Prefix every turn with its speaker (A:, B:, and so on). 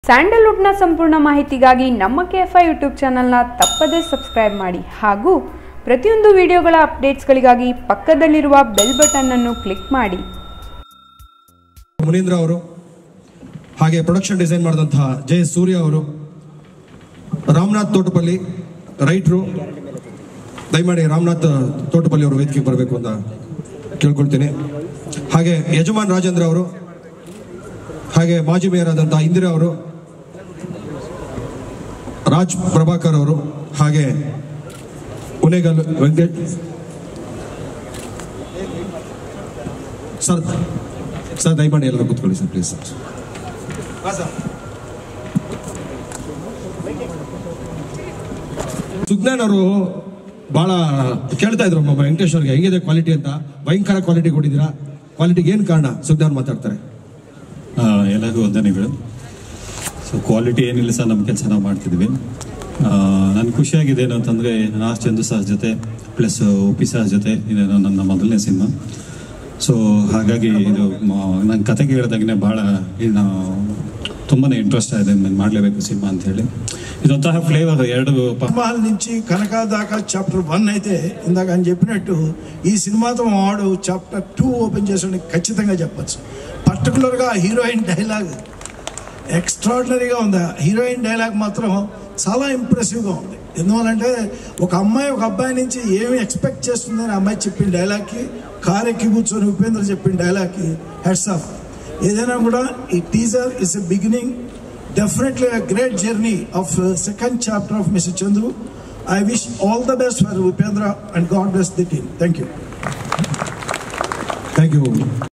A: ಸ್ಯಾಂಡಲ್ವುಡ್ನ ಸಂಪೂರ್ಣ ಮಾಹಿತಿಗಾಗಿ ನಮ್ಮ ಕೆ ಎಫ್ ಐ ಯೂಟ್ಯೂಬ್ ಚಾನಲ್ನ ತಪ್ಪದೇ ಸಬ್ಸ್ಕ್ರೈಬ್ ಮಾಡಿ ಹಾಗೂ ಪ್ರತಿಯೊಂದು ವಿಡಿಯೋಗಳ ಅಪ್ಡೇಟ್ಸ್ಗಳಿಗಾಗಿ ಪಕ್ಕದಲ್ಲಿರುವ ಬೆಲ್ ಬಟನ್ ಅನ್ನು ಕ್ಲಿಕ್ ಮಾಡಿ
B: ಮುನೀಂದ್ರ ಅವರು ಹಾಗೆ ಪ್ರೊಡಕ್ಷನ್ ಡಿಸೈನ್ ಮಾಡಿದಂತಹ ಜಯ ಸೂರ್ಯ ಅವರು ರಾಮನಾಥ್ ತೋಟಪಲ್ಲಿ ರೈಟ್ರು ದಯಮಾಡಿ ರಾಮನಾಥ್ ತೋಟಪಲ್ಲಿ ಅವರು ವೇದಿಕೆಗೆ ಬರಬೇಕು ಅಂತ ಕೇಳ್ಕೊಳ್ತೀನಿ ಹಾಗೆ ಯಜಮಾನ್ ರಾಜೇಂದ್ರ ಅವರು ಹಾಗೆ ಮಾಜಿ ಮೇಯರ್ ಆದಂತಹ ಇಂದಿರಾ ಅವರು ರಾಜ್ ಪ್ರಭಾಕರ್ ಅವರು ಹಾಗೆ ಉನೇಗಲ್ ವೆಂಕಟೇಶ್ ಸರ್ ಸರ್ ದಯಮಾಡಿ ಎಲ್ಲರೂ ಕೂತ್ಕೊಳ್ಳಿ ಸರ್ ಪ್ಲೀಸ್ ಸರ್ ಸುಜ್ಞಾನ್ ಅವರು ಬಹಳ ಕೇಳ್ತಾ ಇದ್ರು ನಮ್ಮ ವೆಂಕಟೇಶ್ ಅವ್ರಿಗೆ ಹೆಂಗಿದೆ ಕ್ವಾಲಿಟಿ ಅಂತ ಭಯಂಕರ ಕ್ವಾಲಿಟಿ ಕೊಟ್ಟಿದ್ದೀರಾ ಕ್ವಾಲಿಟಿಗೆ ಏನು ಕಾರಣ ಸುಜ್ಞಾನ್ ಮಾತಾಡ್ತಾರೆ
C: ಆ, ಎಲ್ಲರಿಗೂ ವಂದನೆಗಳು ಸೊ ಕ್ವಾಲಿಟಿ ಏನಿಲ್ಲ ಸರ್ ನಮ್ಮ ಕೆಲಸ ನಾವು ಮಾಡ್ತಿದ್ವಿ ನನ್ಗೆ ಖುಷಿಯಾಗಿದೆ ಏನು ಅಂತಂದರೆ ನಾಸ್ ಚಂದು ಸರ್ ಜೊತೆ ಪ್ಲಸ್ ಉಪಿ ಸರ್ ಜೊತೆ ಇದು ನನ್ನ ಮೊದಲನೇ ಸಿನಿಮಾ ಸೊ ಹಾಗಾಗಿ ಇದು ನನ್ನ ಕತೆ ಕೇಳಿದಾಗನೇ ಭಾಳ ಇನ್ನು ತುಂಬಾ ಇಂಟ್ರೆಸ್ಟ್ ಆಗಿದೆ ಮಾಡಲೇಬೇಕು ಸಿನಿಮಾ ಅಂತ ಹೇಳಿ ಇದೊಂತಹ ఫ్లేవర్ ಎರಡು ಪ-
D: సినిమాల నుంచి కనక దాకా చాప్టర్ వన్ అయితే ఇందాక ఆయన చెప్పినట్టు ఈ సినిమాతో వాడు చాప్టర్ టూ ఓపెన్ చేసాడు ఖచ్చితంగా చెప్పచ్చు పర్టికులర్గా హీరోయిన్ డైలాగ్ ఎక్స్ట్రాడినరీగా ఉంది ఆ హీరోయిన్ డైలాగ్ మాత్రం చాలా ఇంప్రెసివ్గా ఉంది ఎందువల్లంటే ఒక అమ్మాయి ఒక అబ్బాయి నుంచి ఏమి ఎక్స్పెక్ట్ చేస్తుందని ఆ అమ్మాయి చెప్పిన డైలాగ్కి కారు ఎక్కి కూర్చొని ఉపేంద్ర చెప్పిన డైలాగ్కి హెడ్స్ ఆఫ్ ఏదైనా కూడా ఈ teaser is a beginning definitely a great journey of uh, second chapter of Mr. Chandru. I wish all the best for Upendra and God bless the team. Thank you.
B: Thank you